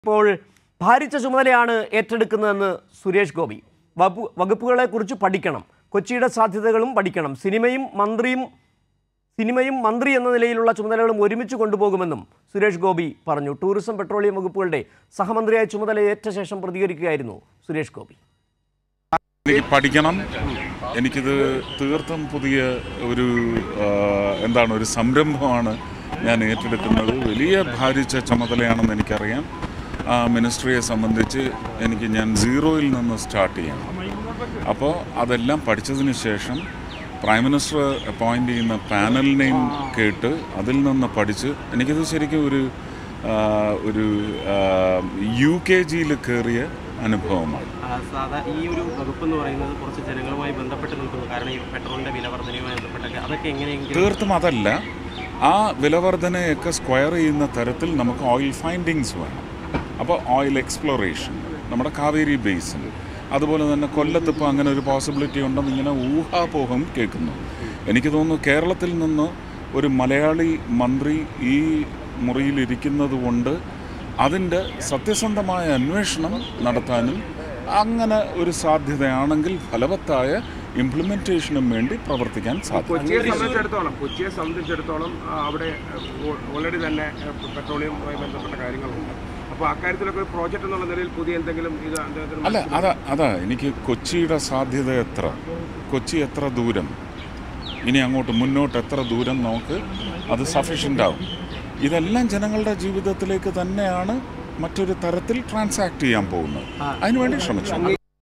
ഇപ്പോൾ ഭാരിച്ച ചുമതലയാണ് ഏറ്റെടുക്കുന്നതെന്ന് സുരേഷ് ഗോപി വകുപ്പ് വകുപ്പുകളെക്കുറിച്ച് പഠിക്കണം കൊച്ചിയുടെ സാധ്യതകളും പഠിക്കണം സിനിമയും മന്ത്രിയും സിനിമയും മന്ത്രി എന്ന നിലയിലുള്ള ചുമതലകളും ഒരുമിച്ച് കൊണ്ടുപോകുമെന്നും സുരേഷ് ഗോപി പറഞ്ഞു ടൂറിസം പെട്രോളിയം വകുപ്പുകളുടെ സഹമന്ത്രിയായ ചുമതലയേറ്റ ശേഷം പ്രതികരിക്കുകയായിരുന്നു സുരേഷ് ഗോപി എനിക്ക് പഠിക്കണം എനിക്കിത് തീർത്തും പുതിയ ഒരു ആ, എന്താണ് ഒരു സംരംഭമാണ് ഞാൻ ഏറ്റെടുക്കുന്നത് വലിയ ഭാരിച്ച ചുമതലയാണെന്ന് എനിക്കറിയാം ആ മിനിസ്ട്രിയെ സംബന്ധിച്ച് എനിക്ക് ഞാൻ സീറോയിൽ നിന്ന് സ്റ്റാർട്ട് ചെയ്യണം അപ്പോൾ അതെല്ലാം പഠിച്ചതിന് ശേഷം പ്രൈം മിനിസ്റ്റർ അപ്പോയിൻ്റ് ചെയ്യുന്ന പാനലിനെയും കേട്ട് അതിൽ നിന്ന് പഠിച്ച് എനിക്കിത് ശരിക്കും ഒരു ആ, ഒരു യു കെ ജിയിൽ കയറിയ അനുഭവമാണ് ആ, സാധാ ഈ ഒരു വകുപ്പ് എന്ന് പറയുന്നത് കുറച്ച് ജനങ്ങളുമായി ബന്ധപ്പെട്ട് നിൽക്കുന്നു കാരണം ഈ പെട്രോളിന്റെ വില വർധനയുമായി ബന്ധപ്പെട്ടൊക്കെ അതൊക്കെ എങ്ങനെയെങ്കിലും തീർത്തും അതല്ല ആ വിലവർധനയൊക്കെ സ്ക്വയർ ചെയ്യുന്ന തരത്തിൽ നമുക്ക് ഓയിൽ ഫൈൻഡിങ്സ് വേണം അപ്പോൾ ഓയിൽ എക്സ്പ്ലോറേഷൻ നമ്മുടെ കാവേരി ബേസിൻ അതുപോലെ തന്നെ കൊല്ലത്ത് ഇപ്പോൾ അങ്ങനെ ഒരു പോസിബിലിറ്റി ഉണ്ടെന്ന് ഇങ്ങനെ ഊഹാപോഹം കേൾക്കുന്നു എനിക്ക് തോന്നുന്നു കേരളത്തിൽ നിന്ന് ഒരു മലയാളി മന്ത്രി ഈ മുറിയിലിരിക്കുന്നത് കൊണ്ട് അതിൻ്റെ സത്യസന്ധമായ അന്വേഷണം നടത്താനും അങ്ങനെ ഒരു സാധ്യതയാണെങ്കിൽ ഫലവത്തായ ഇംപ്ലിമെൻറ്റേഷനും വേണ്ടി പ്രവർത്തിക്കാൻ സാധിക്കും കൊച്ചിയെ സംബന്ധിച്ചിടത്തോളം കൊച്ചിയെ സംബന്ധിച്ചിടത്തോളം ആ, അവിടെ ഓൾറെഡി തന്നെ ആ, പെട്രോളിയവുമായി ബന്ധപ്പെട്ട കാര്യങ്ങളുണ്ട് അപ്പോൾ അക്കാര്യത്തിലൊക്കെ ഒരു പ്രോജക്റ്റ് എന്നുള്ള നിലയിൽ പുതിയ എന്തെങ്കിലും ഇത് അദ്ദേഹത്തിന് അല്ല അതാ അതാ എനിക്ക് കൊച്ചിയുടെ സാധ്യത എത്ര കൊച്ചി എത്ര ദൂരം ഇനി അങ്ങോട്ട് മുന്നോട്ട് എത്ര ദൂരം നമുക്ക് അത് സഫീഷ്യൻ്റ് ആവും ഇതെല്ലാം ജനങ്ങളുടെ ജീവിതത്തിലേക്ക് തന്നെയാണ് മറ്റൊരു തരത്തിൽ ട്രാൻസാക്ട് ചെയ്യാൻ പോകുന്നത് അതിനുവേണ്ടി ശ്രമിച്ചു